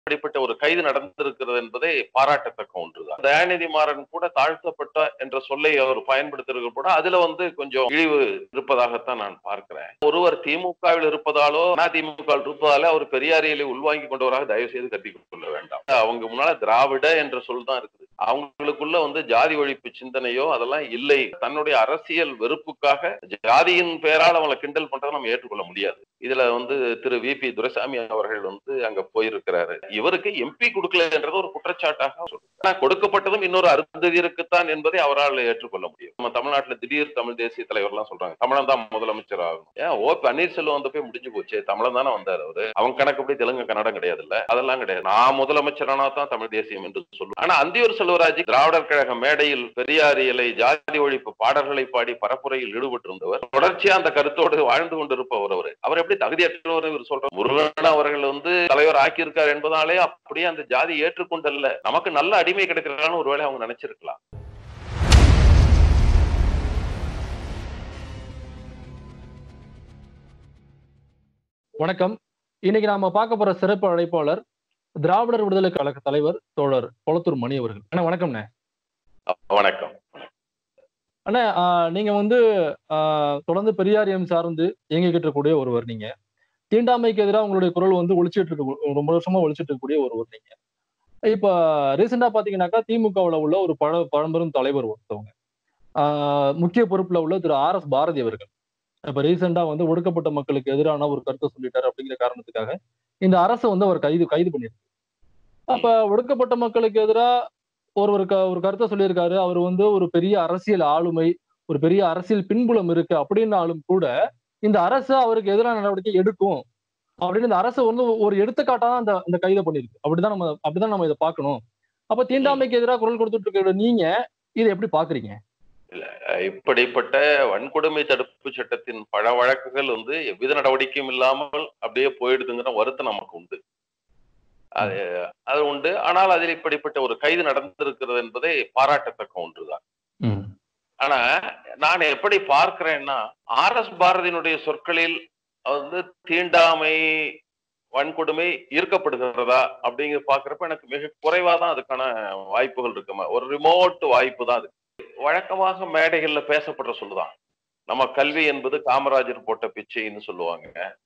இப்படிப்பட்ட ஒரு கைது நடந்திருக்கிறது என்பதை பாராட்டத்தக்க ஒன்றுதான் தயாநிதி மாறன் கூட தாழ்த்தப்பட்ட என்ற சொல்லை அவர் பயன்படுத்துறது கூட அதுல வந்து கொஞ்சம் இழிவு இருப்பதாகத்தான் நான் பார்க்கிறேன் ஒருவர் திமுகவில் இருப்பதாலோ அதிமுக இருப்பதாலே அவர் பெரியாரியலை உள்வாங்கி கொண்டவராக தயவு செய்து கருதி கொள்ள வேண்டாம் அவங்க முன்னால திராவிட என்ற சொல் தான் இருக்குது அவங்களுக்குள்ள வந்து ஜாதி ஒழிப்பு சிந்தனையோ அதெல்லாம் இல்லை தன்னுடைய அரசியல் வெறுப்புக்காக ஜாதியின் பெயரால் அவங்களை கிண்டல் பண்றதை நம்ம ஏற்றுக்கொள்ள முடியாது இதுல வந்து திரு வி பி துரைசாமி அவர்கள் வந்து அங்க போயிருக்கிறாரு இவருக்கு எம்பி கொடுக்கலன்றது ஒரு குற்றச்சாட்டாக சொல்றாரு. ஆனா கொடுக்கப்பட்டதும் இன்னொரு அருந்ததியருக்குத்தான் என்பதை அவரால் ஏற்றுக்கொள்ள முடியும் நம்ம தமிழ்நாட்டுல திடீர் தமிழ் தேசிய தலைவர் எல்லாம் சொல்றாங்க தமிழன் தான் முதலமைச்சர் ஆகணும் ஏன் ஓ பன்னீர்செல்வம் வந்து போய் முடிஞ்சு போச்சு தமிழன் தானே வந்தாரு அவரு அவங்க கணக்குப்படி தெலுங்கு கன்னடம் கிடையாது இல்ல அதெல்லாம் கிடையாது நான் முதலமைச்சரானா தான் தமிழ் தேசியம் என்று சொல்லுவேன் ஆனா அந்தியூர் செல்வராஜ் திராவிடர் கழக மேடையில் பெரியாரியலை ஜாதி ஒழிப்பு பாடல்களை பாடி பரப்புரையில் ஈடுபட்டிருந்தவர் தொடர்ச்சியா அந்த கருத்தோடு வாழ்ந்து கொண்டிருப்பவர் அவர் அவர் எப்படி தகுதியற்றவர் இவர் சொல்ற முருகன் அவர்கள் வந்து தலைவர் ஆக்கியிருக்கார் என்பதாலே அப்படியே அந்த ஜாதி ஏற்றுக்கொண்டல்ல நமக்கு நல்ல அடிமை கிடைக்கிறான்னு ஒருவேளை அவங்க நினைச்சிருக்கலாம் வணக்கம் இன்னைக்கு நாம பார்க்க போற சிறப்பு அழைப்பாளர் திராவிடர் விடுதலை கழக தலைவர் தோழர் கொளத்தூர் மணி அவர்கள் அண்ணா வணக்கம்ண்ணே வணக்கம் அண்ணா ஆஹ், நீங்க வந்து ஆஹ், தொடர்ந்து பெரியாரியம் சார்ந்து இயங்கிக்கிட்டு இருக்கக்கூடிய ஒருவர் நீங்க தீண்டாமைக்கு எதிராக உங்களுடைய குரல் வந்து ஒழிச்சிட்டு இருக்க ரொம்ப வருஷமா ஒழிச்சிட்டு இருக்கக்கூடிய ஒருவர் நீங்க இப்ப ரீசெண்டா பாத்தீங்கன்னாக்கா திமுகவுல உள்ள ஒரு பழ பழம்பெரும் தலைவர் ஒருத்தவங்க ஆஹ், முக்கிய பொறுப்புல உள்ள திரு ஆர் எஸ் பாரதி அவர்கள் இப்ப ரீசெண்டா வந்து ஒடுக்கப்பட்ட மக்களுக்கு எதிரான ஒரு கருத்தை சொல்லிட்டாரு அப்படிங்கிற காரணத்துக்காக இந்த அரசு வந்து அவர் கைது கைது பண்ணிருக்கு அப்ப ஒடுக்கப்பட்ட மக்களுக்கு எதிராக ஒரு ஒரு க- ஒரு கருத்தை சொல்லியிருக்காரு அவர் வந்து ஒரு பெரிய அரசியல் ஆளுமை ஒரு பெரிய அரசியல் பின்புலம் இருக்கு அப்படின்னாலும் கூட இந்த அரசு அவருக்கு எதிரான நடவடிக்கை எடுக்கும் அப்படின்னு இந்த அரசு வந்து ஒரு எடுத்துக்காட்டா தான் அந்த இந்த கைதை பண்ணிருக்கு அப்படிதான் நம்ம அப்படிதான் நம்ம இதை பார்க்கணும் அப்ப தீண்டாமைக்கு எதிராக குரல் கொடுத்துட்டு இருக்கிற நீங்க இதை எப்படி பாக்குறீங்க இப்படிப்பட்ட வன்கொடுமை தடுப்பு சட்டத்தின் பல வழக்குகள் வந்து எவ்வித நடவடிக்கையும் இல்லாமல் அப்படியே போயிடுதுங்கிற வருத்தம் நமக்கு உண்டு அது அது உண்டு ஆனால் அதில் இப்படிப்பட்ட ஒரு கைது நடந்திருக்கிறது என்பதை பாராட்டத்தக்க ஒன்றுதான் ஆனா நான் எப்படி பார்க்கிறேன்னா ஆர் எஸ் பாரதியினுடைய சொற்களில் வந்து தீண்டாமை வன்கொடுமை ஈர்க்கப்படுகிறதா அப்படிங்கிற பாக்குறப்ப எனக்கு மிக குறைவா தான் அதுக்கான வாய்ப்புகள் இருக்குமா ஒரு ரிமோட் வாய்ப்பு தான் அது வழக்கமாக மேடைகள்ல பேசப்படுற சொல்லுதான் நம்ம கல்வி என்பது காமராஜர் போட்ட பிச்சைன்னு சொல்லுவாங்க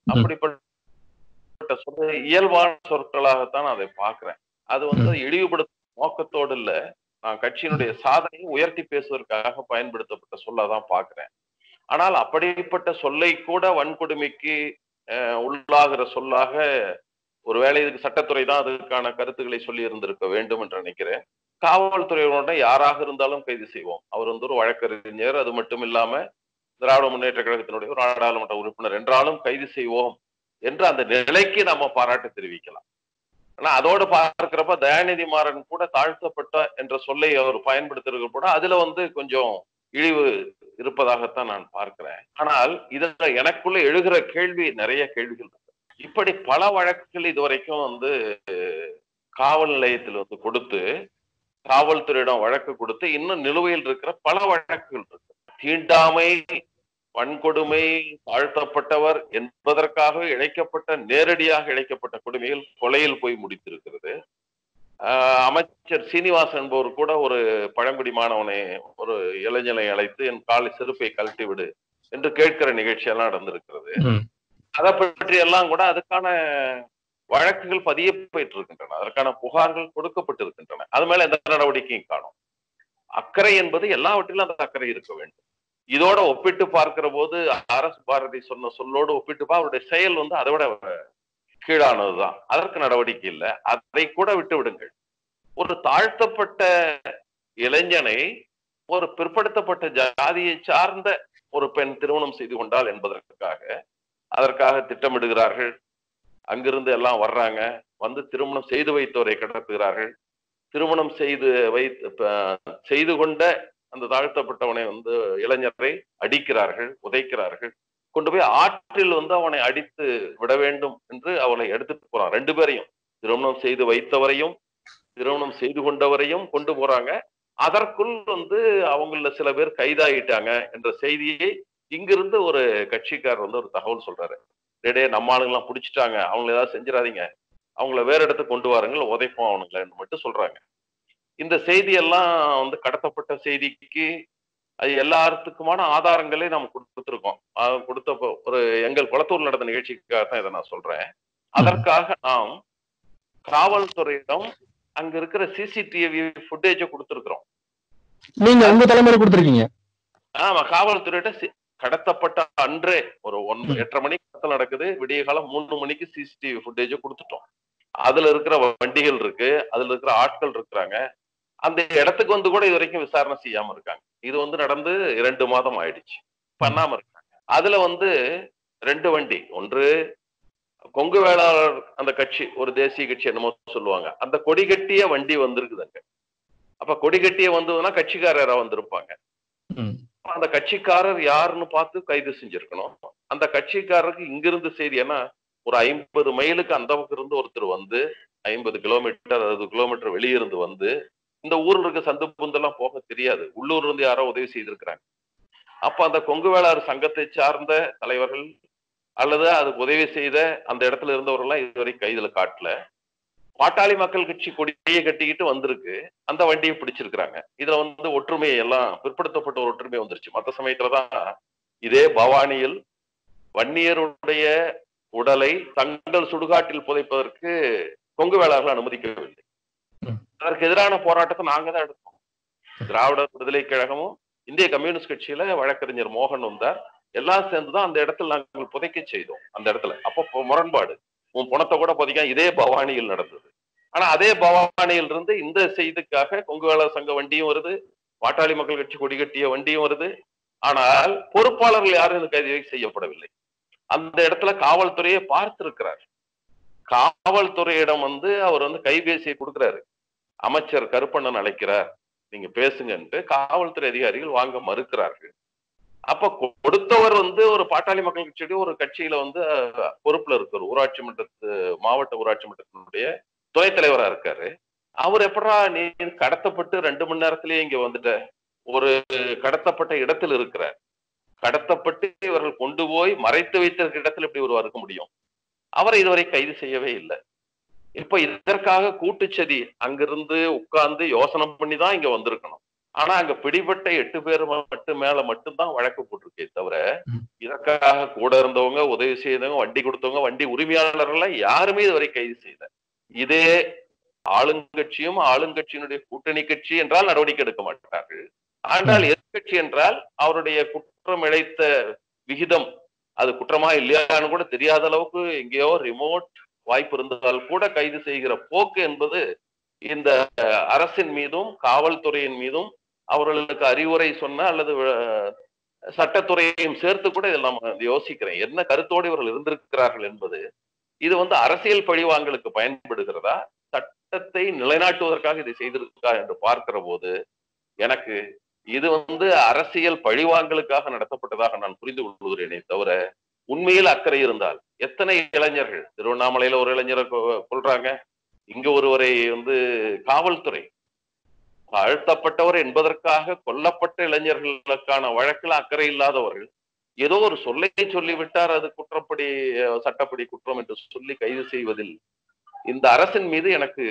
அப்படிப்பட்ட சொல்ல இயல்பான சொற்களாகத்தான் நான் அதை பார்க்கிறேன் அது வந்து இழிவுபடுத்தும் நோக்கத்தோடு இல்ல நான் கட்சியினுடைய சாதனையை உயர்த்தி பேசுவதற்காக பயன்படுத்தப்பட்ட சொல்லாதான் பார்க்கிறேன் ஆனால் அப்படிப்பட்ட சொல்லை கூட வன்கொடுமைக்கு அஹ், உள்ளாகிற சொல்லாக ஒருவேளை இதுக்கு சட்டத்துறை தான் அதுக்கான கருத்துக்களை சொல்லி இருந்திருக்க வேண்டும் என்று நினைக்கிறேன் காவல்துறையினோட யாராக இருந்தாலும் கைது செய்வோம் அவர் வந்து ஒரு வழக்கறிஞர் அது மட்டும் இல்லாம திராவிட முன்னேற்ற கழகத்தினுடைய ஒரு நாடாளுமன்ற உறுப்பினர் என்றாலும் கைது செய்வோம் என்று அந்த நிலைக்கு நம்ம பாராட்டு தெரிவிக்கலாம் ஆனா அதோடு பார்க்கிறப்ப தயாநிதி மாறன் கூட தாழ்த்தப்பட்ட என்ற சொல்லை அவர் பயன்படுத்துறது கூட அதுல வந்து கொஞ்சம் இழிவு இருப்பதாகத்தான் நான் பார்க்கிறேன் ஆனால் இதுல எனக்குள்ள எழுகிற கேள்வி நிறைய கேள்விகள் இருக்கு இப்படி பல வழக்குகள் இதுவரைக்கும் வந்து காவல் நிலையத்தில் வந்து கொடுத்து காவல்துறையிடம் வழக்கு கொடுத்து இன்னும் நிலுவையில் இருக்கிற பல வழக்குகள் இருக்கு தீண்டாமை வன்கொடுமை தாழ்த்தப்பட்டவர் என்பதற்காக இழைக்கப்பட்ட நேரடியாக இழைக்கப்பட்ட கொடுமைகள் கொலையில் போய் முடித்திருக்கிறது ஆஹ் அமைச்சர் சீனிவாசன் என்பவர் கூட ஒரு பழங்குடி மாணவனை ஒரு இளைஞனை அழைத்து என் காலை செருப்பை கழட்டி விடு என்று கேட்கிற நிகழ்ச்சியெல்லாம் நடந்திருக்கிறது ம். அதை பற்றி எல்லாம் கூட அதுக்கான வழக்குகள் பதியப்பட்டு இருக்கின்றன அதற்கான புகார்கள் கொடுக்கப்பட்டிருக்கின்றன அது மேல எந்த நடவடிக்கையும் காணும் அக்கறை என்பது எல்லாவற்றிலும் அந்த அக்கறை இருக்க வேண்டும் இதோட ஒப்பிட்டு பார்க்கிற போது அரசு பாரதி சொன்ன சொல்லோடு ஒப்பிட்டு பா அவருடைய செயல் வந்து அதை விட கீழானதுதான் அதற்கு நடவடிக்கை இல்லை அதை கூட விட்டு விடுங்கள் ஒரு தாழ்த்தப்பட்ட இளைஞனை ஒரு பிற்படுத்தப்பட்ட ஜாதியை சார்ந்த ஒரு பெண் திருமணம் செய்து கொண்டாள் என்பதற்காக அதற்காக திட்டமிடுகிறார்கள் அங்கிருந்து எல்லாம் வர்றாங்க வந்து திருமணம் செய்து வைத்தவரை கடத்துகிறார்கள் திருமணம் செய்து வைத்து ப- செய்து கொண்ட அந்த தாழ்த்தப்பட்டவனை வந்து இளைஞரை அடிக்கிறார்கள் உதைக்கிறார்கள் கொண்டு போய் ஆற்றில் வந்து அவனை அடித்து விட வேண்டும் என்று அவனை எடுத்துட்டு போறான் ரெண்டு பேரையும் திருமணம் செய்து வைத்தவரையும் திருமணம் செய்து கொண்டவரையும் கொண்டு போறாங்க அதற்குள் வந்து அவங்கள சில பேர் கைதாகிட்டாங்க என்ற செய்தியை இங்கிருந்து ஒரு கட்சிக்காரர் வந்து ஒரு தகவல் சொல்றாரு டேடே நம்ம ஆளுங்கெல்லாம் பிடிச்சிட்டாங்க அவங்க ஏதாவது செஞ்சிடாதீங்க அவங்கள வேற இடத்துக்கு கொண்டு வாருங்கள் உதைப்போம் அவனுங்களேன்னு மட்டும் சொல்றாங்க இந்த செய்தி எல்லாம் வந்து கடத்தப்பட்ட செய்திக்கு அது எல்லாத்துக்குமான ஆதாரங்களே நம்ம கொடுத்துருக்கோம் அது கொடுத்த ஒரு எங்கள் குளத்தூர் நடந்த நிகழ்ச்சிக்காக தான் இதை நான் சொல்றேன் அதற்காக நாம் காவல்துறையிடம் அங்க இருக்கிற சிசிடிவி ஃபுட்டேஜ கொடுத்துருக்குறோம் நீங்க உங்க தலைமையில கொடுத்துருக்கீங்க ஆமா காவல்துறையிட்ட சி- கடத்தப்பட்ட அன்றே ஒரு ஒன்பது ம். எட்டரை மணிக்கு கடத்தல் நடக்குது விடிய காலம் மூணு மணிக்கு சிசிடிவி ஃபுட்டேஜ் கொடுத்துட்டோம் அதுல இருக்கிற வண்டிகள் இருக்கு அதுல இருக்கிற ஆட்கள் இருக்கிறாங்க அந்த இடத்துக்கு வந்து கூட இது வரைக்கும் விசாரணை செய்யாம இருக்காங்க இது வந்து நடந்து இரண்டு மாதம் ஆயிடுச்சு பண்ணாம இருக்காங்க அதுல வந்து ரெண்டு வண்டி ஒன்று கொங்கு வேளாளர் அந்த கட்சி ஒரு தேசிய கட்சி என்னமோ சொல்லுவாங்க அந்த கொடி கட்டிய வண்டி வந்திருக்குதுங்க அப்ப கொடி கட்டிய வந்ததுன்னா கட்சிக்காரரா வந்திருப்பாங்க ம். அந்த கட்சிக்காரர் யாருன்னு பார்த்து கைது செஞ்சிருக்கணும் அந்த கட்சிக்காரருக்கு இங்கிருந்து செய்தி ஏன்னா ஒரு ஐம்பது மைலுக்கு அந்த பக்கம் இருந்து ஒருத்தர் வந்து ஐம்பது கிலோமீட்டர் அறுபது கிலோமீட்டர் வெளியிருந்து வந்து இந்த ஊர்ல இருக்க சந்து புந்தெல்லாம் போக தெரியாது உள்ளூர்ல இருந்து யாரோ உதவி செய்திருக்கிறாங்க அப்ப அந்த கொங்கு வேளாளர் சங்கத்தை சார்ந்த தலைவர்கள் அல்லது அதுக்கு உதவி செய்த அந்த இடத்துல இருந்தவர்கள்லாம் இதுவரை கைதுல காட்டல பாட்டாளி மக்கள் கட்சி கொடியை கட்டிக்கிட்டு வந்திருக்கு அந்த வண்டியை பிடிச்சிருக்கிறாங்க இதுல வந்து ஒற்றுமை எல்லாம் பிற்படுத்தப்பட்ட ஒரு ஒற்றுமை வந்துருச்சு மத்த சமயத்துலதான் இதே பவானியில் வன்னியருடைய உடலை தங்கள் சுடுகாட்டில் புதைப்பதற்கு கொங்கு வேளாளர்கள் அனுமதிக்கவில்லை ம். அதற்கு எதிரான போராட்டத்தை நாங்க தான் எடுத்தோம் திராவிட விடுதலை கழகமும் இந்திய கம்யூனிஸ்ட் கட்சியில வழக்கறிஞர் மோகன் வந்தார் எல்லாம் சேர்ந்துதான் அந்த இடத்துல நாங்கள் புதைக்க செய்தோம் அந்த இடத்துல அப்போ பொ- முரண்பாடு உன் பணத்தை கூட புதைக்க இதே பவானியில் நடந்தது ஆனா அதே பவானியில் இருந்து இந்த செய்திக்காக கொங்கு வேளாளர் சங்க வண்டியும் வருது பாட்டாளி மக்கள் கட்சி கொடி கட்டிய வண்டியும் வருது ஆனால் பொறுப்பாளர்கள் யாரும் இந்த கைது செய்யப்படவில்லை அந்த இடத்துல காவல்துறையை பார்த்திருக்கிறார் காவல்துறையிடம் வந்து அவர் வந்து கைபேசியை கொடுக்கிறாரு அமைச்சர் கருப்பண்ணன் அழைக்கிறார் நீங்க பேசுங்கன்ட்டு காவல்துறை அதிகாரிகள் வாங்க மறுக்கிறார்கள் அப்ப கொ- கொடுத்தவர் வந்து ஒரு பாட்டாளி மக்கள் கட்சியுடைய ஒரு கட்சியில வந்து அஹ், பொறுப்புல இருக்காரு ஊராட்சி மன்றத்து மாவட்ட ஊராட்சி மன்றத்தினுடைய துணைத் தலைவரா இருக்காரு அவர் எப்படா நீ கடத்தப்பட்டு ரெண்டு மணி நேரத்திலேயே இங்க வந்துட்ட ஒரு கடத்தப்பட்ட இடத்தில் இருக்கிறார் கடத்தப்பட்டு இவர்கள் கொண்டு போய் மறைத்து வைத்திருக்கிற இடத்துல இப்படி ஒருவர் இருக்க முடியும் அவரை இதுவரை கைது செய்யவே இல்லை இப்ப இதற்காக கூட்டுச்சதி அங்கிருந்து உட்கார்ந்து யோசனை பண்ணி தான் இங்க வந்திருக்கணும் ஆனா அங்க பிடிபட்ட எட்டு பேர் மட்டும் மேல மட்டும்தான் வழக்கு போட்டிருக்கே தவிர ம். இதற்காக கூட இருந்தவங்க உதவி செய்தவங்க வண்டி கொடுத்தவங்க வண்டி உரிமையாளர்கள் யாருமே இதுவரை கைது செய்யல இதே ஆளுங்கட்சியும் ஆளுங்கட்சியினுடைய கூட்டணி கட்சி என்றால் நடவடிக்கை எடுக்க மாட்டார்கள் ஆனால் எதிர்கட்சி என்றால் அவருடைய குற்றம் இழைத்த விகிதம் அது குற்றமா இல்லையான்னு கூட தெரியாத அளவுக்கு எங்கேயோ ரிமோட் வாய்ப்பு இருந்தால் கூட கைது செய்கிற போக்கு என்பது இந்த அரசின் மீதும் காவல்துறையின் மீதும் அவர்களுக்கு அறிவுரை சொன்ன அல்லது அஹ், சட்டத்துறையையும் சேர்த்து கூட இதில் நம்ம யோசிக்கிறேன் என்ன கருத்தோடு இவர்கள் இருந்திருக்கிறார்கள் என்பது இது வந்து அரசியல் பழிவாங்கலுக்கு பயன்படுகிறதா சட்டத்தை நிலைநாட்டுவதற்காக இதை செய்திருக்கா என்று பார்க்கிற போது எனக்கு இது வந்து அரசியல் பழிவாங்கலுக்காக நடத்தப்பட்டதாக நான் புரிந்து கொள்கிறேனே தவிர உண்மையில் அக்கறை இருந்தால் எத்தனை இளைஞர்கள் திருவண்ணாமலையில ஒரு இளைஞரை கொ- கொல்றாங்க இங்க ஒருவரை வந்து காவல்துறை தாழ்த்தப்பட்டவர் என்பதற்காக கொல்லப்பட்ட இளைஞர்களுக்கான வழக்கில் அக்கறை இல்லாதவர்கள் ஏதோ ஒரு சொல்லை சொல்லிவிட்டார் அது குற்றப்படி அஹ், சட்டப்படி குற்றம் என்று சொல்லி கைது செய்வதில் இந்த அரசின் மீது எனக்கு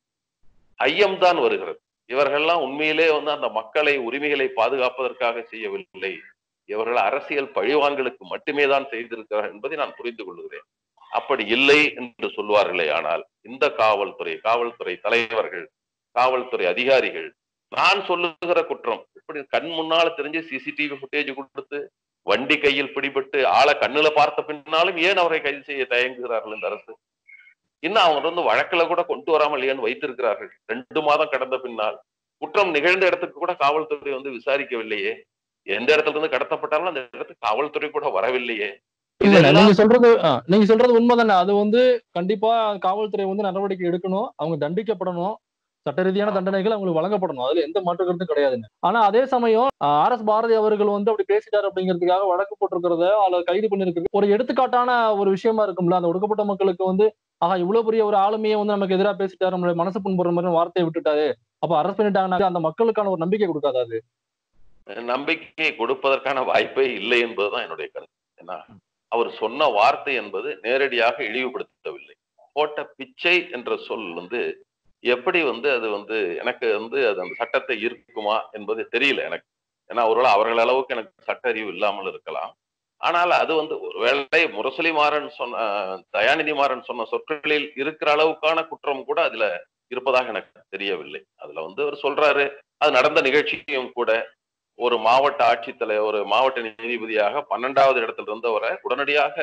ஐயம்தான் வருகிறது இவர்கள்லாம் உண்மையிலே வந்து அந்த மக்களை உரிமைகளை பாதுகாப்பதற்காக செய்யவில்லை இவர்கள் அரசியல் பழிவாங்கலுக்கு மட்டுமே தான் செய்திருக்கிறார்கள் என்பதை நான் புரிந்து கொள்கிறேன் அப்படி இல்லை என்று சொல்வார்களே ஆனால் இந்த காவல்துறை காவல்துறை தலைவர்கள் காவல்துறை அதிகாரிகள் நான் சொல்லுகிற குற்றம் இப்படி கண் முன்னால தெரிஞ்சு சிசிடிவி ஃபுட்டேஜ் கொடுத்து வண்டி கையில் பிடிபட்டு ஆளை கண்ணுல பார்த்த பின்னாலும் ஏன் அவரை கைது செய்ய தயங்குகிறார்கள் இந்த அரசு இன்னும் அவங்க வந்து வழக்குல கூட கொண்டு வராமல் ஏன் வைத்திருக்கிறார்கள் ரெண்டு மாதம் கடந்த பின்னால் குற்றம் நிகழ்ந்த இடத்துக்கு கூட காவல்துறை வந்து விசாரிக்கவில்லையே எந்த இடத்துல இருந்து கடத்தப்பட்டாலும் அந்த இடத்துக்கு காவல்துறை கூட வரவில்லையே இல்ல இதெல்லாம் நீங்க சொல்றது ஆ, நீங்க சொல்றது உண்மைதானே அது வந்து கண்டிப்பா காவல்துறை வந்து நடவடிக்கை எடுக்கணும் அவங்க தண்டிக்கப்படணும் சட்ட ரீதியான தண்டனைகள் அவங்களுக்கு வழங்கப்படணும் அதுல எந்த மாற்று கருத்தும் கிடையாதுங்க ஆனா அதே சமயம் ஆர் எஸ் பாரதி அவர்கள் வந்து அப்படி பேசிட்டாரு அப்படிங்கிறதுக்காக வழக்கு போட்டிருக்கிறத அல்லது கைது பண்ணிருக்கிறது ஒரு எடுத்துக்காட்டான ஒரு விஷயமா இருக்கும்ல அந்த ஒடுக்கப்பட்ட மக்களுக்கு வந்து ஆஹா இவ்வளவு பெரிய ஒரு ஆளுமையை வந்து நமக்கு எதிராக பேசிட்டாரு நம்மளுடைய மனசு புண்படுற மாதிரி வார்த்தையை விட்டுட்டாரு அப்ப அரசு பண்ணிட்டாங்கன்னா அந்த மக்களுக்கான ஒரு நம்பிக்கை கொடுக்காது அது நம்பிக்கை கொடுப்பதற்கான வாய்ப்பே இல்லை என்பதுதான் என்னுடைய கருத்து ஏன்னா அவர் சொன்ன வார்த்தை என்பது நேரடியாக இழிவுபடுத்தவில்லை போட்ட பிச்சை என்ற சொல் வந்து எப்படி வந்து அது வந்து எனக்கு வந்து அது அந்த சட்டத்தை இருக்குமா என்பது தெரியல எனக்கு ஏன்னா ஒருவேளை அவர்கள் அளவுக்கு எனக்கு சட்ட அறிவு இல்லாமல் இருக்கலாம் ஆனால் அது வந்து ஒருவேளை முரசொலி மாறன் சொன்ன தயாநிதி மாறன் சொன்ன சொற்களில் இருக்கிற அளவுக்கான குற்றம் கூட அதுல இருப்பதாக எனக்கு தெரியவில்லை அதுல வந்து அவர் சொல்றாரு அது நடந்த நிகழ்ச்சியும் கூட ஒரு மாவட்ட ஆட்சித்தலைவர் ஒரு மாவட்ட நீதிபதியாக பன்னெண்டாவது இடத்துல இருந்தவரை உடனடியாக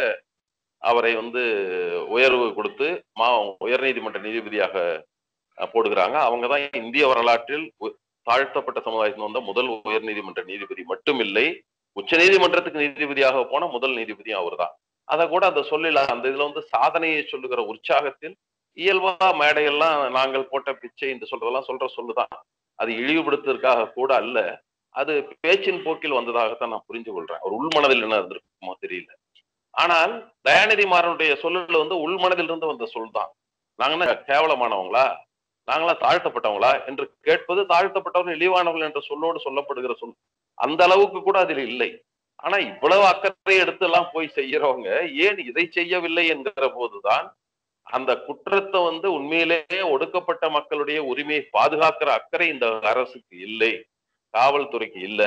அவரை வந்து உயர்வு கொடுத்து மா உயர்நீதிமன்ற நீதிபதியாக அஹ், போடுகிறாங்க அவங்க தான் இந்திய வரலாற்றில் உ- தாழ்த்தப்பட்ட சமுதாயத்தில் வந்த முதல் உயர்நீதிமன்ற நீதிபதி மட்டுமில்லை உச்ச நீதிமன்றத்துக்கு நீதிபதியாக போன முதல் நீதிபதியும் அவர்தான் அதை கூட அந்த சொல்லில அந்த இதுல வந்து சாதனையை சொல்லுகிற உற்சாகத்தில் இயல்பா மேடையெல்லாம் நாங்கள் போட்ட பிச்சை என்று சொல்றதெல்லாம் சொல்ற சொல்லுதான் அது இழிவுபடுத்துவதற்காக கூட அல்ல அது பேச்சின் போக்கில் வந்ததாகத்தான் நான் புரிஞ்சு கொள்றேன் ஒரு உள்மனதில் என்ன இருந்திருக்குமோ தெரியல ஆனால் தயாநிதி மாறனுடைய சொல்லுல வந்து உள்மனதில் இருந்து வந்த சொல் தான் நாங்க என்ன கேவலமானவங்களா நாங்களா தாழ்த்தப்பட்டவங்களா என்று கேட்பது தாழ்த்தப்பட்டவர்கள் இழிவானவர்கள் என்ற சொல்லோடு சொல்லப்படுகிற சொல் அந்த அளவுக்கு கூட அதில் இல்லை ஆனா இவ்வளவு அக்கறை எடுத்து எல்லாம் போய் செய்யறவங்க ஏன் இதை செய்யவில்லை என்கிற போதுதான் அந்த குற்றத்தை வந்து உண்மையிலேயே ஒடுக்கப்பட்ட மக்களுடைய உரிமையை பாதுகாக்கிற அக்கறை இந்த அரசுக்கு இல்லை காவல்துறைக்கு இல்ல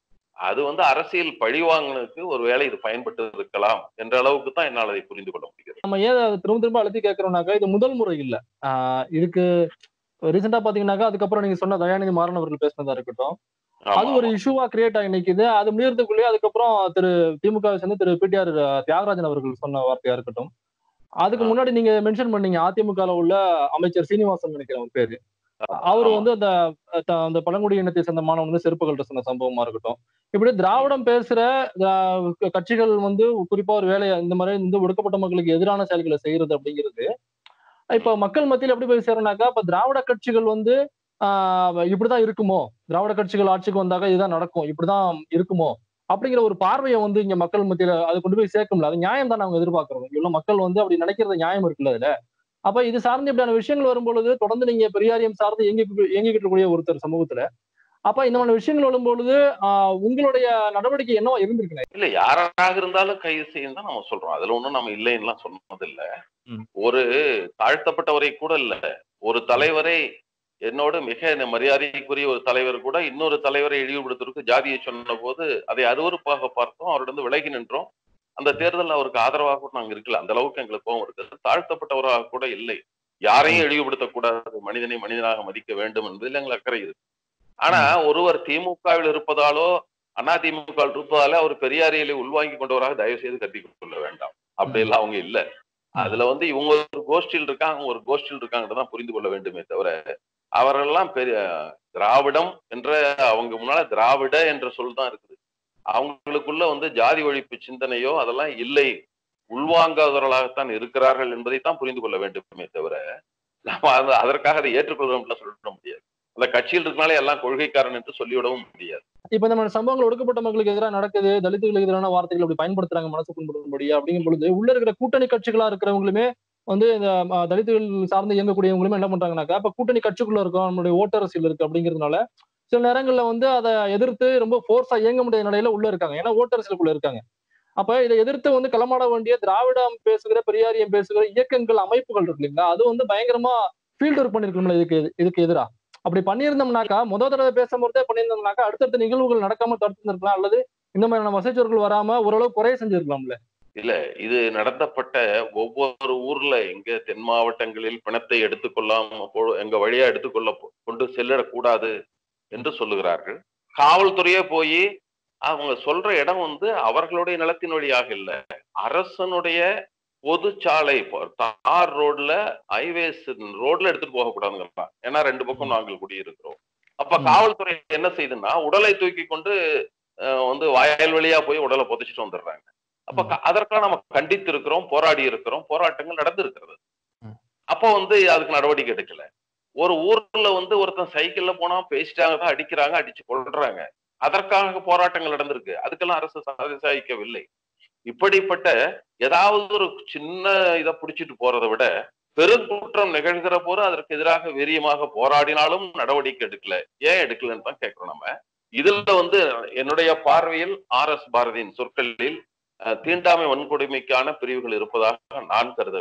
அது வந்து அரசியல் பழிவாங்கினதுக்கு ஒரு வேளை இது பயன்பட்டு இருக்கலாம் என்ற அளவுக்கு தான் என்னால் அதை புரிந்து கொள்ள முடிகிறது நம்ம ஏன் அதை திரும்ப திரும்ப அழுத்தி கேட்கறோம்னாக்கா இது முதல் முறை இல்ல ஆஹ் இதுக்கு ரீசெண்டா பாத்தீங்கன்னாக்கா அதுக்கப்புறம் நீங்க சொன்ன தயாநிதி மாறன் அவர்கள் பேசினதா இருக்கட்டும் ஆமா, அது ஒரு இஷ்யூவா கிரியேட் ஆகி நிக்குது அது முடியறதுக்குள்ளேயே அதுக்கப்புறம் திரு திமுக சேர்ந்து திரு பிடிஆர் தியாகராஜன் அவர்கள் சொன்ன வார்த்தையா இருக்கட்டும் அதுக்கு ஆ. முன்னாடி நீங்க மென்ஷன் பண்ணீங்க அதிமுகல உள்ள அமைச்சர் சீனிவாசன் நினைக்கிறேன் அவர் பேரு அவர் ஆமா. வந்து அந்த த- அந்த பழங்குடி இனத்தை சேர்ந்த மாணவன் வந்து செருப்புகள்ட்ட சொன்ன சம்பவமா இருக்கட்டும் இப்படி திராவிடம் பேசுற அஹ், க- கட்சிகள் வந்து குறிப்பா ஒரு வேலையை இந்த மாதிரி இந்த ஒடுக்கப்பட்ட மக்களுக்கு எதிரான செயல்களை செய்யறது அப்படிங்கிறது இப்ப மக்கள் மத்தியில் எப்படி போய் சேரனாக்கா இப்ப திராவிட கட்சிகள் வந்து ஆஹ் இப்படிதான் இருக்குமோ திராவிட கட்சிகள் ஆட்சிக்கு வந்தாக்க இதுதான் நடக்கும் இப்படிதான் இருக்குமோ அப்படிங்கிற ஒரு பார்வையை வந்து இங்க மக்கள் மத்தியில அது கொண்டு போய் சேர்க்கும்ல அது நியாயம் தான் அவங்க எதிர்பார்க்கறோம் இவ்வளவு மக்கள் வந்து அப்படி நினைக்கிறது நியாயம் இருக்குல்ல அதுல அப்ப இது சார்ந்து இப்படியான விஷயங்கள் வரும்பொழுது தொடர்ந்து நீங்க பெரியாரியம் சார்ந்து இயங்கி இயங்கிக்கிட்டு இருக்கக்கூடிய ஒருத்தர் சமூகத்துல அப்ப இந்த மாதிரி விஷயங்கள் வரும்பொழுது ஆஹ் உங்களுடைய நடவடிக்கை என்னவா இருந்திருக்கு இல்ல யாராக இருந்தாலும் கைது செய்யும் தான் நம்ம சொல்றோம் அதுல ஒண்ணும் நம்ம இல்லைன்னுலாம் சொன்னதில்ல ம். ஒரு தாழ்த்தப்பட்டவரை கூட இல்ல ஒரு தலைவரை என்னோடு மிக ந- மரியாதைக்குரிய ஒரு தலைவர் கூட இன்னொரு தலைவரை இழிவுபடுத்துவதற்கு ஜாதியை சொன்ன போது அதை அருவருப்பாக பார்த்தோம் அவரிடம் விலகி நின்றோம் அந்த தேர்தல் அவருக்கு ஆதரவாக கூட நாங்க இருக்கல அந்த அளவுக்கு எங்களுக்கு கோவம் இருக்குது தாழ்த்தப்பட்டவராக கூட இல்லை யாரையும் இழிவுபடுத்தக்கூடாது மனிதனை மனிதனாக மதிக்க வேண்டும் என்பதில் எங்களுக்கு அக்கறை இருக்கு ஆனா ஒருவர் திமுகவில் இருப்பதாலோ அண்ணா திமுக இருப்பதால அவர் பெரியாரிகளை உள்வாங்கி கொண்டவராக தயவு செய்து கத்திக் கொள்ள வேண்டாம் அப்படி எல்லாம் அவங்க இல்ல அதுல வந்து இவங்க ஒரு கோஷ்டியில் இருக்காங்க அவங்க ஒரு கோஷ்டியில் இருக்காங்கன்றதான் புரிந்து கொள்ள வேண்டுமே தவிர அவரெல்லாம் பெரிய திராவிடம் என்ற அவங்க முன்னால திராவிட என்ற சொல் தான் இருக்குது அவங்களுக்குள்ள வந்து ஜாதி ஒழிப்பு சிந்தனையோ அதெல்லாம் இல்லை உள்வாங்காதவர்களாகத்தான் இருக்கிறார்கள் என்பதைத்தான் புரிந்து கொள்ள வேண்டுமே தவிர நாம அது அதற்காக அதை ஏற்றுக்கொள்கிறோம் சொல்லிட முடியாது அந்த கட்சியில் இருக்கனாலே எல்லாம் கொள்கைக்காரன் என்று சொல்லிவிடவும் முடியாது இப்ப இந்த மாதிரி சம்பவங்கள் ஒடுக்கப்பட்ட மக்களுக்கு எதிராக நடக்குது தலித்துகளுக்கு எதிரான வார்த்தைகள் அப்படி பயன்படுத்துறாங்க மனசு புண்படும்படி அப்படிங்கும் பொழுது உள்ள இருக்கிற கூட்டணி கட்சிகளா இருக்கிறவங்களுமே வந்து இந்த அஹ், தலித்துகள் சார்ந்து இயங்கக்கூடியவங்களுமே என்ன பண்றாங்கன்னாக்கா இப்ப கூட்டணி கட்சிக்குள்ள இருக்கோம் நம்மளுடைய ஓட்டர் அரசியல் இருக்கு அப்படிங்கிறதுனால சில நேரங்கள்ல வந்து அதை எதிர்த்து ரொம்ப ஃபோர்ஸா இயங்க முடியாத நிலையில உள்ள இருக்காங்க ஏன்னா ஓட்டர் அரசியலுக்குள்ள இருக்காங்க அப்ப இதை எதிர்த்து வந்து களமாட வேண்டிய திராவிடம் பேசுகிற பெரியாரியம் பேசுகிற இயக்கங்கள் அமைப்புகள் இருக்கு இல்லைங்களா அது வந்து பயங்கரமா ஃபீல்ட் ஒர்க் பண்ணிருக்கணும்ல இதுக்கு இதுக்கு எதிரா அப்படி பண்ணியிருந்தோம்னாக்கா முத தடவை பேசும்போதே பண்ணியிருந்தோம்னாக்கா அடுத்தடுத்த நிகழ்வுகள் நடக்காம தடுத்திருந்திருக்கலாம் அல்லது இந்த மாதிரியான மெசேஜர்கள் வராம ஓரளவு குறைய செஞ்சிருக்கலாம்ல இல்ல இது நடத்தப்பட்ட ஒவ்வொரு ஊர்ல எங்க தென் மாவட்டங்களில் பிணத்தை எடுத்துக்கொள்ளாம போ- எங்க வழியா எடுத்துக்கொள்ள போ- கொண்டு செல்லிடக்கூடாது என்று சொல்லுகிறார்கள் காவல்துறையே போய் அவங்க சொல்ற இடம் வந்து அவர்களுடைய நிலத்தின் வழியாக இல்ல அரசனுடைய பொதுச்சாலை இப்போ தார் ரோட்ல ஹைவேஸ் ரோட்ல எடுத்துட்டு போக கூடாதுங்க ஏன்னா ரெண்டு பக்கம் நாங்கள் குடியிருக்கிறோம் அப்ப ம். காவல்துறை என்ன செய்யுதுன்னா உடலை தூக்கி கொண்டு அஹ், வந்து வயல் வழியா போய் உடலை புதைச்சிட்டு வந்துடுறாங்க அப்ப க- அதற்காக நம்ம கண்டித்து இருக்கிறோம் போராடி இருக்கிறோம் போராட்டங்கள் நடந்திருக்கிறது ம். அப்போ வந்து அதுக்கு நடவடிக்கை எடுக்கல ஒரு ஊர்ல வந்து ஒருத்தன் சைக்கிள்ல போனா பேசிட்டாங்க தான் அடிக்கிறாங்க அடிச்சு கொள்றாங்க அதற்காக போராட்டங்கள் நடந்திருக்கு அதுக்கெல்லாம் அரசு சாதிக்கவில்லை இப்படிப்பட்ட ஏதாவது ஒரு சின்ன இதை பிடிச்சிட்டு போறதை விட பெருங்குற்றம் நிகழ்கிற போது அதற்கு எதிராக வீரியமாக போராடினாலும் நடவடிக்கை எடுக்கல ஏன் எடுக்கலன்னு தான் கேட்கிறோம் நம்ம இதுல வந்து என்னுடைய பார்வையில் ஆர் எஸ் பாரதியின் சொற்களில் அஹ், தீண்டாமை வன்கொடுமைக்கான பிரிவுகள் இருப்பதாக நான் கருதவில்லை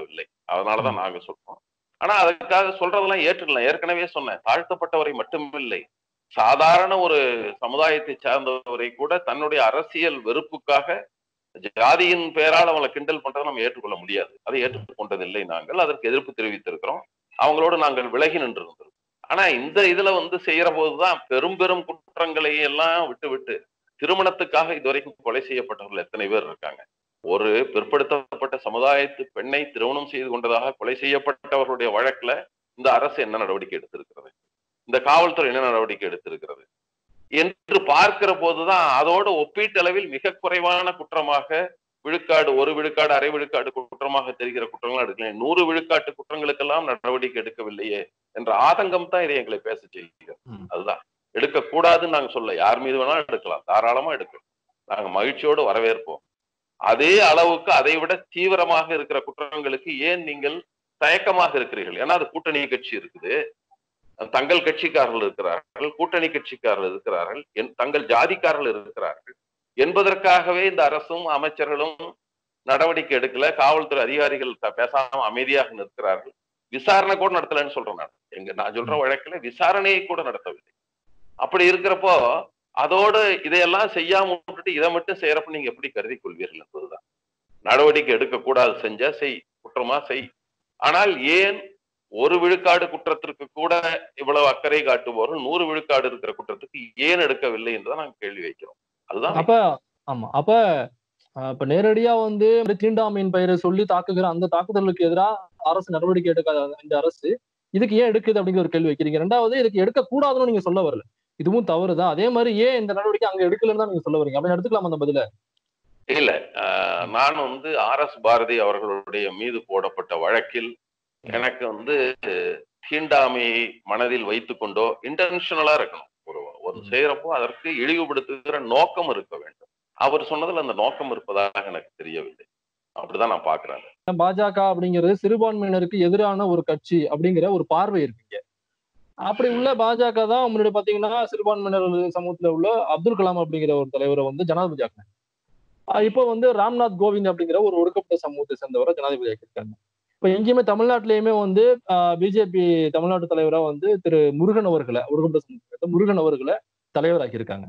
அதனாலதான் நாங்க சொல்றோம் ஆனா அதுக்காக சொல்றதெல்லாம் ஏற்றுக்கலாம் ஏற்கனவே சொன்னேன் தாழ்த்தப்பட்டவரை மட்டுமில்லை சாதாரண ஒரு சமுதாயத்தை சார்ந்தவரை கூட தன்னுடைய அரசியல் வெறுப்புக்காக ஜாதியின் பெயரால் அவங்களை கிண்டல் பண்றதை நம்ம ஏற்றுக்கொள்ள முடியாது அதை ஏற்றுக்கொண்டதில்லை நாங்கள் அதற்கு எதிர்ப்பு தெரிவித்திருக்கிறோம் அவங்களோட நாங்கள் விலகி நின்றிருந்தோம் ஆனா இந்த இதுல வந்து செய்யற போதுதான் பெரும் பெரும் குற்றங்களை எல்லாம் விட்டு விட்டு திருமணத்துக்காக இதுவரைக்கும் கொலை செய்யப்பட்டவர்கள் எத்தனை பேர் இருக்காங்க ஒரு பிற்படுத்தப்பட்ட சமுதாயத்து பெண்ணை திருமணம் செய்து கொண்டதாக கொலை செய்யப்பட்டவர்களுடைய வழக்குல இந்த அரசு என்ன நடவடிக்கை எடுத்திருக்கிறது இந்த காவல்துறை என்ன நடவடிக்கை எடுத்திருக்கிறது என்று பார்க்கிற போதுதான் அதோடு ஒப்பீட்டளவில் மிக குறைவான குற்றமாக விழுக்காடு ஒரு விழுக்காடு அரை விழுக்காடு குற்றமாக தெரிகிற குற்றங்கள் எடுக்கலாம் நூறு விழுக்காட்டு குற்றங்களுக்கெல்லாம் நடவடிக்கை எடுக்கவில்லையே என்ற ஆதங்கம் தான் இதை எங்களை பேச செய்கிறது ம். அதுதான் எடுக்கக்கூடாதுன்னு நாங்க சொல்ல யார் மீது வேணாலும் எடுக்கலாம் தாராளமா எடுக்கலாம் நாங்க மகிழ்ச்சியோடு வரவேற்போம் அதே அளவுக்கு அதை விட தீவிரமாக இருக்கிற குற்றங்களுக்கு ஏன் நீங்கள் தயக்கமாக இருக்கிறீர்கள் ஏன்னா அது கூட்டணி கட்சி இருக்குது தங்கள் கட்சிக்காரர்கள் இருக்கிறார்கள் கூட்டணி கட்சிக்காரர்கள் இருக்கிறார்கள் என் தங்கள் ஜாதிக்காரர்கள் இருக்கிறார்கள் என்பதற்காகவே இந்த அரசும் அமைச்சர்களும் நடவடிக்கை எடுக்கல காவல்துறை அதிகாரிகள் த- பேசாம அமைதியாக நிற்கிறார்கள் விசாரணை கூட நடத்தலன்னு சொல்றேன் நான் எங்க நான் சொல்ற வழக்குல விசாரணையை கூட நடத்தவில்லை அப்படி இருக்கிறப்போ அதோடு இதையெல்லாம் செய்யாம விட்டுட்டு இதை மட்டும் செய்யறப்ப நீங்க எப்படி கருதி கொள்வீர்கள் என்பதுதான் நடவடிக்கை எடுக்கக்கூடாது செஞ்சா செய் குற்றமா செய் ஆனால் ஏன் ஒரு விழுக்காடு குற்றத்திற்கு கூட இவ்வளவு அக்கறை காட்டுபவர்கள் நூறு விழுக்காடு இருக்கிற குற்றத்துக்கு ஏன் எடுக்கவில்லை என்றுதான் நாங்க கேள்வி வைக்கிறோம் அதுதான் அப்ப ஆமா அப்ப அஹ், இப்ப நேரடியா வந்து தீண்டாமையின் பெயரை சொல்லி தாக்குகிற அந்த தாக்குதலுக்கு எதிராக அரசு நடவடிக்கை எடுக்காத இந்த அரசு இதுக்கு ஏன் எடுக்குது அப்படிங்கிற ஒரு கேள்வி வைக்கிறீங்க ரெண்டாவது இதுக்கு எடுக்க கூடாதுன்னு நீங்க சொல்ல வரல இதுவும் தவறுதான் அதே மாதிரி ஏன் இந்த நடவடிக்கை அங்க எடுக்கலன்னு தான் நீங்க சொல்ல வரீங்க அப்படின்னு எடுத்துக்கலாம் அந்த பதில இல்ல ஆஹ், நான் வந்து ஆர் எஸ் பாரதி அவர்களுடைய மீது போடப்பட்ட வழக்கில் எனக்கு வந்து தீண்டாமையை மனதில் வைத்துக்கொண்டோ இன்டென்ஷனலா இருக்கணும் ஒரு ஒரு ம். செய்யறப்போ அதற்கு இழிவுபடுத்துகிற நோக்கம் இருக்க வேண்டும் அவர் சொன்னதுல அந்த நோக்கம் இருப்பதாக எனக்கு தெரியவில்லை அப்படிதான் நான் பாக்குறேன் பாஜக அப்படிங்கிறது சிறுபான்மையினருக்கு எதிரான ஒரு கட்சி அப்படிங்கிற ஒரு பார்வை இருக்குங்க அப்படி உள்ள பாஜக தான் முன்னாடி பாத்தீங்கன்னா சிறுபான்மையினர் சமூகத்துல உள்ள அப்துல் கலாம் அப்படிங்கிற ஒரு தலைவரை வந்து ஜனாதிபதி ஆக்கினாங்க ஆஹ் இப்போ வந்து ராம்நாத் கோவிந்த் அப்படிங்கிற ஒரு ஒடுக்கப்பட்ட சமூகத்தை சேர்ந்தவரை ஜனாதிபதி ஆக்கியிருக்காங்க இப்ப எங்கேயுமே தமிழ்நாட்டிலயுமே வந்து பிஜேபி தமிழ்நாட்டு தலைவரா வந்து திரு முருகன் அவர்களை ஒடுக்கப்பட்ட சமூகத்தை சேர்ந்த முருகன் அவர்களை தலைவராக்கியிருக்காங்க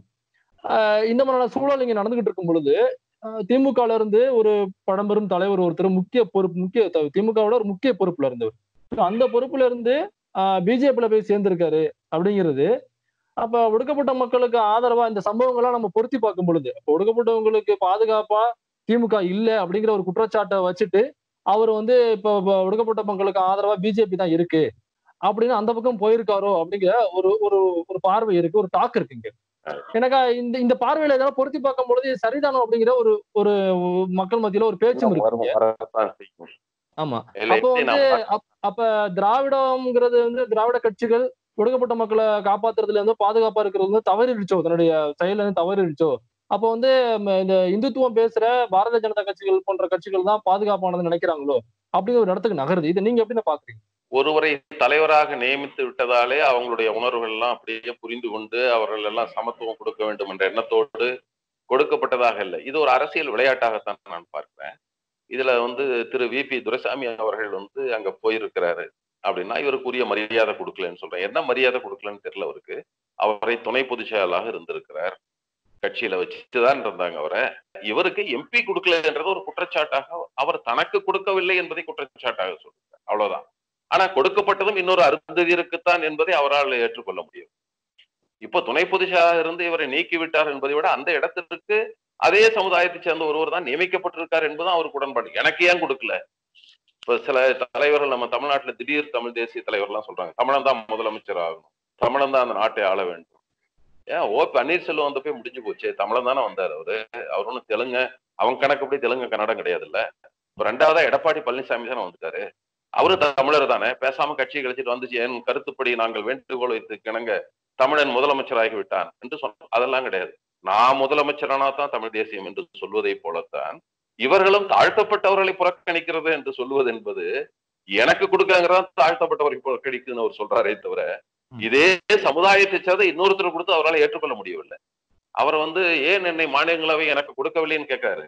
ஆஹ் இந்த மாதிரியான சூழல் இங்க நடந்துகிட்டு இருக்கும் பொழுது ஆஹ் திமுகல இருந்து ஒரு பழம்பெரும் தலைவர் ஒருத்தர் முக்கிய பொறுப்பு முக்கிய த- திமுகவோட ஒரு முக்கிய பொறுப்புல இருந்தவர் So அந்த பொறுப்புல இருந்து பிஜேபியில போய் சேர்ந்திருக்காரு அப்படிங்கிறது அப்ப ஒடுக்கப்பட்ட மக்களுக்கு ஆதரவா இந்த சம்பவங்கள்லாம் நம்ம பொருத்தி பார்க்கும் பொழுது அப்ப ஒடுக்கப்பட்டவங்களுக்கு பாதுகாப்பா திமுக இல்ல அப்படிங்கிற ஒரு குற்றச்சாட்டை வச்சுட்டு அவர் வந்து இப்ப இப்ப ஒடுக்கப்பட்ட மக்களுக்கு ஆதரவா பிஜேபி தான் இருக்கு அப்படின்னு அந்த பக்கம் போயிருக்காரோ அப்படிங்கிற ஒரு ஒரு ஒரு பார்வை இருக்கு ஒரு டாக் இருக்குங்க எனக்கா இந்த இந்த பார்வையில இதெல்லாம் பொருத்தி பார்க்கும் பொழுது இது சரிதானோ அப்படிங்கிற ஒரு ஒரு மக்கள் மத்தியில ஒரு பேச்சும் இருக்கு வரத்தான் செய்யும். ஆமா இல்லை, அப்போ வந்து நான் அப்- அப்ப திராவிடம்ங்கிறது வந்து திராவிட கட்சிகள் ஒடுக்கப்பட்ட மக்களை காப்பாத்துறதுல இருந்து பாதுகாப்பா இருக்கிறது வந்து தவறிடுச்சோ தன்னுடைய செயல இருந்து தவறிடுச்சோ அப்போ வந்து ம, இந்த இந்துத்துவம் பேசுற பாரதிய ஜனதா கட்சிகள் போன்ற கட்சிகள் தான் பாதுகாப்பானதுன்னு நினைக்கிறாங்களோ அப்படிங்கிற ஒரு இடத்துக்கு நகருது இதை நீங்க எப்படி பாக்குறீங்க ஒருவரை தலைவராக நியமித்து விட்டதாலே அவங்களுடைய உணர்வுகள் எல்லாம் அப்படியே புரிந்து கொண்டு அவர்கள் எல்லாம் சமத்துவம் கொடுக்க வேண்டும் என்ற எண்ணத்தோடு கொடுக்கப்பட்டதாக இல்லை இது ஒரு அரசியல் விளையாட்டாகத்தான் நான் பார்க்கிறேன் இதுல வந்து திரு வி பி துரைசாமி அவர்கள் வந்து அங்க போயிருக்கிறாரு அப்படின்னா இவருக்கு உரிய மரியாதை கொடுக்கலன்னு சொல்றேன் என்ன மரியாதை கொடுக்கலன்னு தெரியல அவருக்கு அவரை துணை பொதுச் செயலாளராக இருந்திருக்கிறார் கட்சியில வச்சுட்டுதான் இருந்தாங்க அவரை இவருக்கு எம்பி கொடுக்கலன்றது ஒரு குற்றச்சாட்டாக அவர் தனக்கு கொடுக்கவில்லை என்பதை குற்றச்சாட்டாக சொல்றார் அவ்வளவுதான் ஆனா கொடுக்கப்பட்டதும் இன்னொரு அருந்ததியருக்குத்தான் என்பதை அவரால் ஏற்றுக்கொள்ள முடியும் இப்போ துணை பொதுச்சாக இருந்து இவரை நீக்கி விட்டார் என்பதை விட அந்த இடத்திற்கு அதே சமுதாயத்தை சேர்ந்த ஒருவர் தான் நியமிக்கப்பட்டிருக்கார் என்பதும் அவருக்கு உடன்பாடு எனக்கு ஏன் கொடுக்கல இப்ப சில தலைவர்கள் நம்ம தமிழ்நாட்டுல திடீர் தமிழ் தேசிய தலைவர்லாம் சொல்றாங்க தமிழன் தான் முதலமைச்சர் ஆகணும் தமிழன் தான் அந்த நாட்டை ஆள வேண்டும் ஏன் ஓ பன்னீர்செல்வம் வந்த போய் முடிஞ்சு போச்சு தமிழன் தானே வந்தார் அவரு அவர் ஒன்றும் தெலுங்கு அவங்க கணக்குப்படி தெலுங்கு கன்னடம் கிடையாது இல்ல இப்ப ரெண்டாவதா எடப்பாடி பழனிசாமி தானே வந்துட்டாரு அவரு தமிழர் தானே பேசாம கட்சி கழிச்சிட்டு வந்துச்சு என் கருத்துப்படி நாங்கள் வேண்டுகோள் வைத்து கிணங்க தமிழன் முதலமைச்சராகி விட்டான் என்று சொன்னோம் அதெல்லாம் கிடையாது நான் முதலமைச்சரானா தான் தமிழ் தேசியம் என்று சொல்வதை போலத்தான் இவர்களும் தாழ்த்தப்பட்டவர்களை புறக்கணிக்கிறது என்று சொல்வது என்பது எனக்கு கொடுக்கறதா தாழ்த்தப்பட்டவரை புறக்கணிக்குதுன்னு அவர் சொல்றாரே தவிர இதே சமுதாயத்தை சேர்ந்த இன்னொருத்தர் கொடுத்து அவரால் ஏற்றுக்கொள்ள முடியவில்லை அவர் வந்து ஏன் என்னை மாநிலங்களவை எனக்கு கொடுக்கவில்லைன்னு கேட்கிறாரு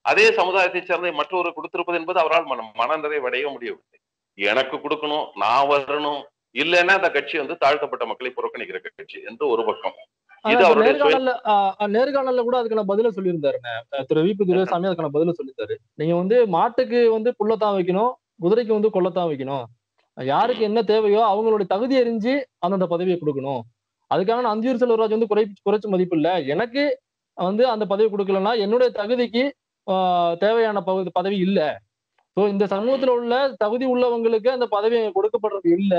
அதே சமுதாயத்தை சேர்ந்த மற்றொரு கொடுத்திருப்பது என்பது அவரால் மன மன நிறைவடைய முடியவில்லை எனக்கு கொடுக்கணும் நான் வரணும் இல்லைன்னா அந்த கட்சி வந்து தாழ்த்தப்பட்ட மக்களை புறக்கணிக்கிற கட்சி என்று ஒரு பக்கம் ஆனா இது இப்ப அவருடைய சுய- நேர்காணல்ல ஆஹ் நேர்காணல்ல கூட அதுக்கான பதில சொல்லியிருந்தாருண்ணே அஹ் திரு வி பி துரைசாமி அதுக்கான பதில சொல்லியிருந்தாரு நீங்க வந்து மாட்டுக்கு வந்து புல்லத்தான் வைக்கணும் குதிரைக்கு வந்து கொல்லத்தான் வைக்கணும் யாருக்கு என்ன தேவையோ அவங்களுடைய தகுதி அறிஞ்சு அந்தந்த பதவியை கொடுக்கணும் அதுக்காக நான் அந்தியூர் செல்வராஜ் வந்து குறை குறைச்சு மதிப்பு இல்ல எனக்கு வந்து அந்த பதவி கொடுக்கலன்னா என்னுடைய தகுதிக்கு ஆஹ் தேவையான பகுதி பதவி இல்ல சோ இந்த சமூகத்துல உள்ள தகுதி உள்ளவங்களுக்கு அந்த பதவி கொடுக்கப்படுறது இல்ல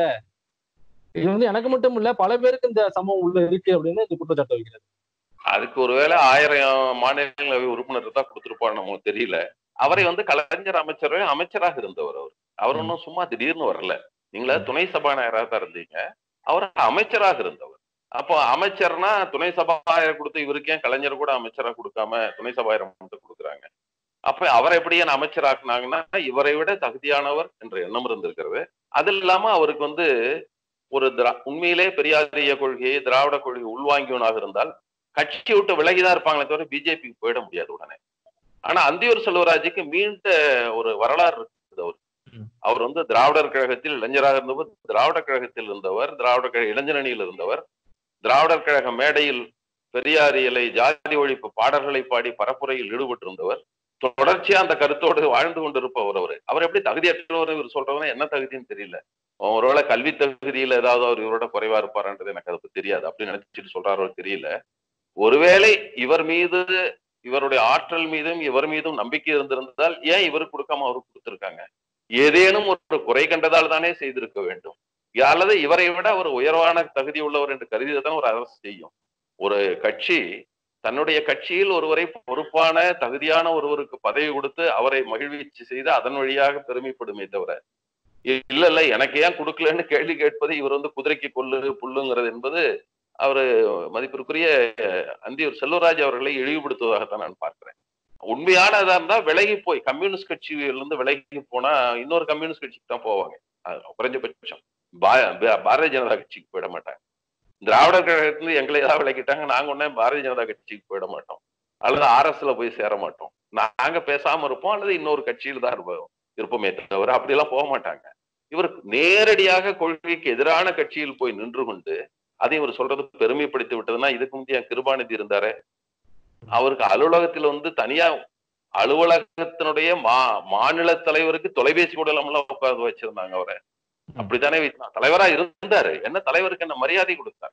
இது வந்து எனக்கு மட்டும் இல்ல பல பேருக்கு இந்த சமூகம் உள்ள இருக்கு அப்படின்னு இந்த குற்றச்சாட்டு வைக்கிறது அதுக்கு ஒருவேளை ஆயிரம் மாநிலங்களவை உறுப்பினர் தான் கொடுத்திருப்பாரு நமக்கு தெரியல அவரை வந்து கலைஞர் அமைச்சரவை அமைச்சராக இருந்தவர் அவர் அவர் ஒன்றும் சும்மா திடீர்னு வரல நீங்களா துணை சபாநாயகராக தான் இருந்தீங்க அவர் அமைச்சராக இருந்தவர் அப்போ அமைச்சர்னா துணை சபாநாயகர் கொடுத்து இவருக்கு ஏன் கலைஞர் கூட அமைச்சரா கொடுக்காம துணை சபாநாயகர் மட்டும் கொடுக்குறாங்க அப்ப அவரை எப்படி ஏன் அமைச்சராக்குனாங்கன்னா இவரை விட தகுதியானவர் என்ற எண்ணம் இருந்திருக்கிறது அது இல்லாம அவருக்கு வந்து ஒரு திரா உண்மையிலே பெரியாரிய கொள்கையை திராவிட கொள்கை உள்வாங்கியவனாக இருந்தால் கட்சி விட்டு விலகிதான் இருப்பாங்களே தவிர பிஜேபிக்கு போயிட முடியாது உடனே ஆனா அந்தியூர் செல்வராஜுக்கு மீண்ட ஒரு வரலாறு இருக்குது அவர் ம். அவர் வந்து திராவிடர் கழகத்தில் இளைஞராக இருந்தவர் திராவிட கழகத்தில் இருந்தவர் திராவிட கழக இளைஞரணியில் இருந்தவர் திராவிடர் கழக மேடையில் பெரியாரியலை ஜாதி ஒழிப்பு பாடல்களை பாடி பரப்புரையில் ஈடுபட்டிருந்தவர் தொடர்ச்சியா அந்த கருத்தோடு வாழ்ந்து கொண்டிருப்பவர் அவர் அவர் எப்படி தகுதியற்றவர் இவர் சொல்றவங்க என்ன தகுதின்னு தெரியல ஒருவேளை கல்வி தகுதியில ஏதாவது அவர் இவரோட குறைவா இருப்பாருன்றது எனக்கு அதை பத்தி தெரியாது அப்படின்னு நினைச்சிட்டு சொல்றாரோ தெரியல ஒருவேளை இவர் மீது இவருடைய ஆற்றல் மீதும் இவர் மீதும் நம்பிக்கை இருந்திருந்தால் ஏன் இவருக்கு கொடுக்காம அவருக்கு கொடுத்திருக்காங்க ஏதேனும் ஒரு குறை கண்டதால் தானே செய்திருக்க வேண்டும் அல்லது இவரை விட ஒரு உயர்வான தகுதி உள்ளவர் என்று கருதிதான் ஒரு அரசு செய்யும் ஒரு கட்சி தன்னுடைய கட்சியில் ஒருவரை பொறுப்பான தகுதியான ஒருவருக்கு பதவி கொடுத்து அவரை மகிழ்ச்சி செய்து அதன் வழியாக பெருமைப்படுமே தவிர இல்ல இல்ல எனக்கு ஏன் கொடுக்கலன்னு கேள்வி கேட்பது இவர் வந்து குதிரைக்கு கொல்லு புல்லுங்கிறது என்பது அவரு மதிப்பிற்குரிய அந்தியூர் செல்வராஜ் அவர்களை இழிவுபடுத்துவதாகத்தான் நான் பார்க்கிறேன் உண்மையானதா இருந்தா விலகி போய் கம்யூனிஸ்ட் கட்சியிலிருந்து விலகி போனா இன்னொரு கம்யூனிஸ்ட் கட்சிக்கு தான் போவாங்க அது குறைஞ்சபட்சம் பா- பா- பாரதிய ஜனதா கட்சிக்கு போயிட மாட்டாங்க திராவிடர் கழகத்துல எங்களை ஏதாவது விலக்கிட்டாங்க நாங்க உடனே பாரதிய ஜனதா கட்சிக்கு போயிட மாட்டோம் அல்லது ஆர்எஸ்ல போய் சேர மாட்டோம் நாங்க பேசாம இருப்போம் அல்லது இன்னொரு கட்சியில தான் இருப்போம் இருப்போமே தவிர அப்படியெல்லாம் போக மாட்டாங்க இவர் நேரடியாக கொள்கைக்கு எதிரான கட்சியில் போய் நின்று கொண்டு அதை இவர் சொல்றது பெருமைப்படுத்தி விட்டதுன்னா இதுக்கு முந்தைய கிருபாநிதி இருந்தாரு அவருக்கு அலுவலகத்தில் வந்து தனியா அலுவலகத்தினுடைய மா மாநில தலைவருக்கு தொலைபேசி கூட இல்லாம உட்கார்ந்து வச்சிருந்தாங்க அவரை அப்படித்தானே வைத்தான் தலைவரா இருந்தாரு என்ன தலைவருக்கு என்ன மரியாதை கொடுத்தார்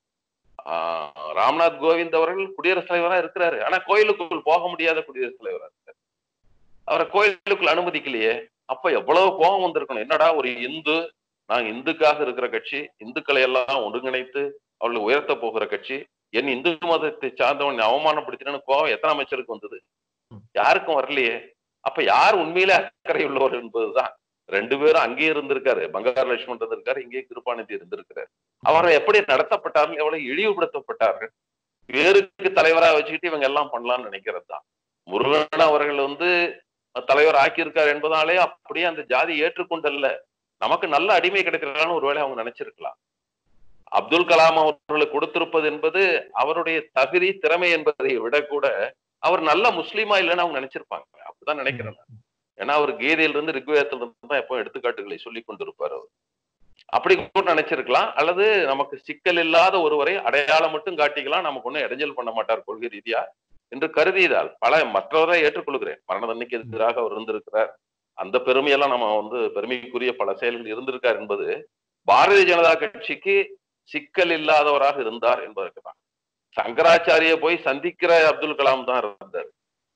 ஆஹ் ராம்நாத் கோவிந்த் அவர்கள் குடியரசுத் தலைவரா இருக்கிறாரு ஆனா கோயிலுக்குள் போக முடியாத குடியரசுத் தலைவரா இருக்காரு அவரை கோயிலுக்குள் அனுமதிக்கலையே அப்ப எவ்வளவு கோபம் வந்திருக்கணும் என்னடா ஒரு இந்து நான் இந்துக்காக இருக்கிற கட்சி இந்துக்களை எல்லாம் ஒருங்கிணைத்து அவர்களை உயர்த்த போகிற கட்சி என் இந்து மதத்தை சார்ந்தவன் அவமானப்படுத்தினு கோபம் எத்தனை அமைச்சருக்கு வந்தது யாருக்கும் வரலையே அப்ப யார் உண்மையிலே அக்கறை உள்ளவர் என்பதுதான் ரெண்டு பேரும் அங்கேயே இருந்திருக்காரு பங்கார லட்சுமணன் இருந்திருக்காரு இங்கே கிருபாநிதி இருந்திருக்கிறார் அவர்கள் எப்படி நடத்தப்பட்டார்கள் எவ்வளவு இழிவுபடுத்தப்பட்டார்கள் வேருக்கு தலைவரா வச்சுக்கிட்டு இவங்க எல்லாம் பண்ணலாம்னு நினைக்கிறது தான் முருகன் அவர்கள் வந்து தலைவர் ஆக்கியிருக்கார் என்பதாலே அப்படியே அந்த ஜாதி ஏற்றுக்கொண்டல்ல நமக்கு நல்ல அடிமை கிடைக்கிறான்னு ஒருவேளை அவங்க நினைச்சிருக்கலாம் அப்துல் கலாம் அவர்களுக்கு கொடுத்திருப்பது என்பது அவருடைய தகுதி திறமை என்பதை விட கூட அவர் நல்ல முஸ்லீமா இல்லைன்னு அவங்க நினைச்சிருப்பாங்க அப்படிதான் நினைக்கிறேன் நான். ஏன்னா அவர் கீதையில இருந்து ரிக்வேதத்துல இருந்து தான் எப்போ எடுத்துக்காட்டுகளை சொல்லி கொண்டிருப்பார் அவர் அப்படி கூட நினைச்சிருக்கலாம் அல்லது நமக்கு சிக்கல் இல்லாத ஒருவரை அடையாளம் மட்டும் காட்டிக்கலாம் நமக்கு ஒன்றும் இடைஞ்சல் பண்ண மாட்டார் கொள்கை ரீதியா என்று கருதியதால் பல மற்றவரை ஏற்றுக்கொள்கிறேன் மரண தண்டைக்கு எதிராக அவர் இருந்திருக்கிறார் அந்த பெருமையெல்லாம் நம்ம வந்து பெருமைக்குரிய பல செயல்கள் இருந்திருக்கார் என்பது பாரதிய ஜனதா கட்சிக்கு சிக்கல் இல்லாதவராக இருந்தார் என்பதற்கு தான் சங்கராச்சாரிய போய் சந்திக்கிற அப்துல் கலாம் தான் இருந்தார்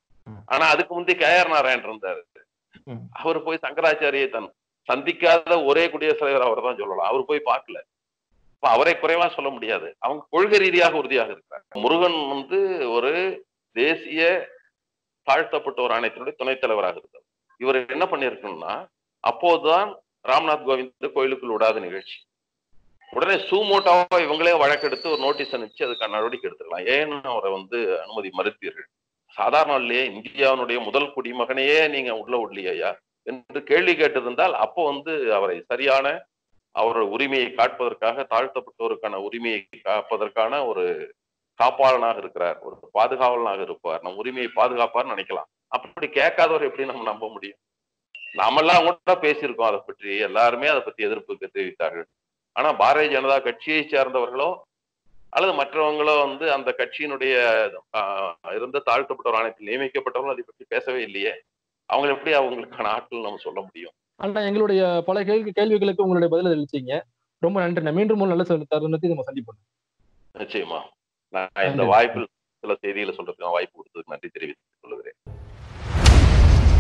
ஆனா அதுக்கு முந்தைய கே ஆர் நாராயண் இருந்தார் ம். அவர் போய் சங்கராச்சாரியை தன் சந்திக்காத ஒரே குடியரசுத் தலைவர் அவர் தான் சொல்லலாம் அவர் போய் பார்க்கல அப்ப அவரை குறைவா சொல்ல முடியாது அவங்க கொள்கை ரீதியாக உறுதியாக இருக்கிறார் முருகன் வந்து ஒரு தேசிய தாழ்த்தப்பட்ட ஒரு ஆணையத்தினுடைய துணைத் தலைவராக இருந்தார் இவர் என்ன பண்ணிருக்கணும்னா அப்போதுதான் ராம்நாத் கோவிந்த் கோயிலுக்குள் விடாத நிகழ்ச்சி உடனே சூமோட்டாவா இவங்களே வழக்கெடுத்து ஒரு நோட்டீஸ் அனுப்பிச்சு அதுக்கான நடவடிக்கை எடுத்துக்கலாம் ஏன்னு அவரை வந்து அனுமதி மறுத்தீர்கள் சாதாரண இல்லையே இந்தியாவினுடைய முதல் குடிமகனையே நீங்க உள்ள விடலையா என்று கேள்வி கேட்டிருந்தால் அப்போ வந்து அவரை சரியான அவரோட உரிமையை காட்பதற்காக தாழ்த்தப்பட்டோருக்கான உரிமையை காப்பதற்கான ஒரு காப்பாளனாக இருக்கிறார் ஒரு பாதுகாவலனாக இருப்பார் நம் உரிமையை பாதுகாப்பார்னு நினைக்கலாம் அப்படி கேட்காதவர் எப்படி நம்ம நம்ப முடியும் நாமெல்லாம் கூட பேசியிருக்கோம் அதை பற்றி எல்லாருமே அதை பத்தி எதிர்ப்பு தெரிவித்தார்கள் ஆனா பாரதிய ஜனதா கட்சியை சேர்ந்தவர்களோ அல்லது மற்றவங்களோ வந்து அந்த கட்சியினுடைய ஆஹ், இருந்த தாழ்த்தப்பட்டவர் ஆணையத்தில் நியமிக்கப்பட்டவர்கள் அதை பற்றி பேசவே இல்லையே அவங்க எப்படி அவங்களுக்கான ஆட்கள் நம்ம சொல்ல முடியும் அண்ணா எங்களுடைய பல கேள்வி கேள்விகளுக்கு உங்களுடைய பதில் அளிச்சீங்க ரொம்ப நன்றி மீண்டும் ஒரு நல்ல சில தருணத்தை நம்ம சந்திப்போம் நிச்சயமா நான் இந்த நன்றி. வாய்ப்பில் சில செய்திகளை சொல்றதுக்கு வாய்ப்பு கொடுத்ததுக்கு நன்றி தெரிவித்துக் கொள்கிறேன்